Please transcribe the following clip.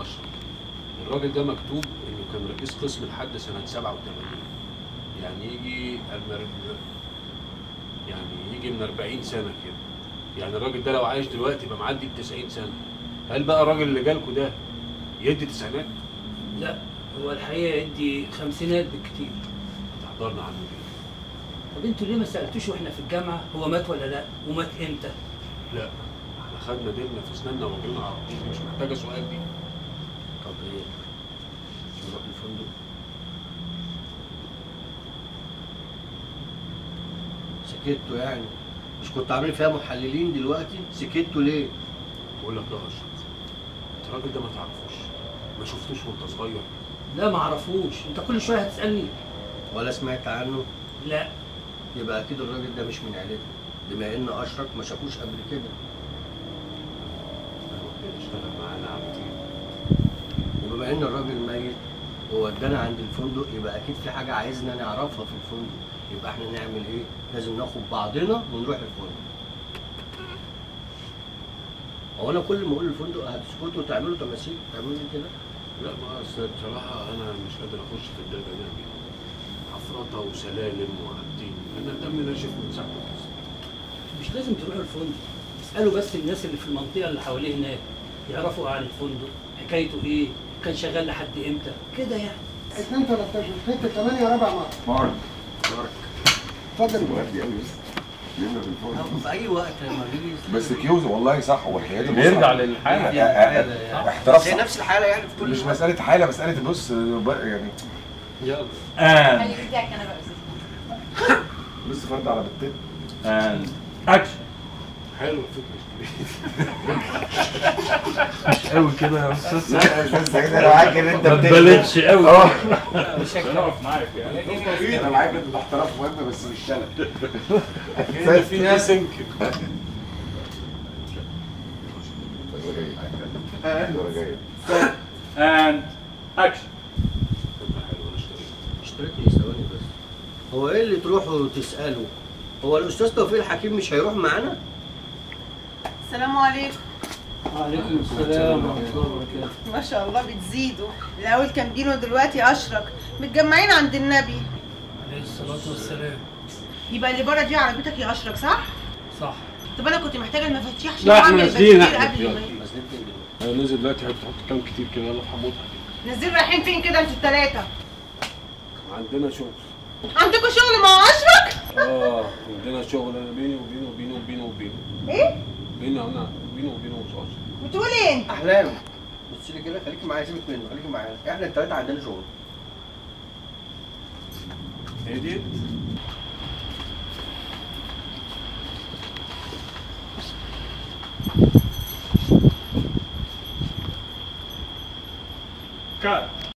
اشرف الراجل ده مكتوب انه كان رئيس قسم لحد سنه 87 يعني يجي المر... يعني يجي من 40 سنه كده يعني الراجل ده لو عايش دلوقتي يبقى معدي ب 90 سنه هل بقى الراجل اللي جالكوا ده يدي تسعينات؟ لا هو الحقيقه يدي خمسينات بالكتير تحضرنا عنه ليه؟ طب انتوا ليه ما سالتوش واحنا في الجامعه هو مات ولا لا ومات امتى لا احنا خدنا ديلنا في اسناننا وجرينا على طول دي مش محتاجه سؤال دي طب ايه نروح الفندق سكتوا يعني مش كنت عاملين فيها محللين دلوقتي سكتوا ليه بقول لك يا اشرف انت الراجل ده ما تعرفوش ما شفتوش وانت صغير لا ما اعرفوش انت كل شويه هتسالني ولا سمعت عنه لا يبقى اكيد الراجل ده مش من عيلتنا بما ان اشرك ما شافوش قبل كده هو كده اشتغل معانا عبدين وبما ان الراجل ميت وودانا عند الفندق يبقى اكيد في حاجه عايزنا نعرفها في الفندق يبقى احنا نعمل ايه لازم ناخد بعضنا ونروح الفندق هو انا كل ما اقول الفندق هتسكتوا وتعملوا تماثيل تعملوا لي كده لا ما اصل بصراحه انا مش قادر اخش في الداتا دي عفرطه وسلالم وعدين انا دمي ناشف من ساعه القصه مش لازم تروحوا الفندق اسالوا بس الناس اللي في المنطقه اللي حواليه هناك يعرفوا عن الفندق حكايته ايه كان شغال لحد امتى كده يعني 2 13 حته 8 ربع مره مارك مارك اتفضل ودي قوي جبنا في الفرن في اي وقت لما بيجي بس كيوز والله صح هو الحياه بيرجع للحالة. احتراف هي صح. نفس الحاله يعني في كل مش وقت. مساله حاله مساله بص بقى يعني يلا and خلي بداك انا بقى أستاذ. بص فرد على بنتين and action حلو الفكره مش قوي كده يا استاذ لا مش بس كده انا معاك ان انت ما بتكذب. تبالغش قوي اه مش هنقف معاك يعني انا معاك ان الاحتراف مهم بس مش شلل كده في ناس يمكن الدورة جاية. and action فكره حلوه انا اشتريت اشتريت ايه ثواني بس هو ايه اللي تروحوا تسالوا هو الاستاذ توفيق الحكيم مش هيروح معانا السلام عليكم وعليكم السلام ورحمه الله وبركاته ما شاء الله بتزيدوا الاول كان بينو دلوقتي اشرك متجمعين عند النبي عليه الصلاه والسلام يبقى اللي بره دي عربيتك يا اشرك صح صح طب انا كنت محتاجه المفاتيح عشان لا، احنا اعمل نازلين بكتير احنا. قبل يلا. ما نازلين فين دلوقتي انا نازل دلوقتي هتحط كام كتير كده يلا في حموتها نازلين رايحين فين كده انتوا الثلاثه عندنا شغل عندكم شغل مع اشرك اه عندنا شغل انا بيني وبينه وبينه وبينه وبينه ايه بيني انا بينه وبينه وصاص بتقول ايه انت احلام بص لي كده خليكي معايا سيبك منه خليكي معايا احنا الثلاثه عندنا شغل هي دي cut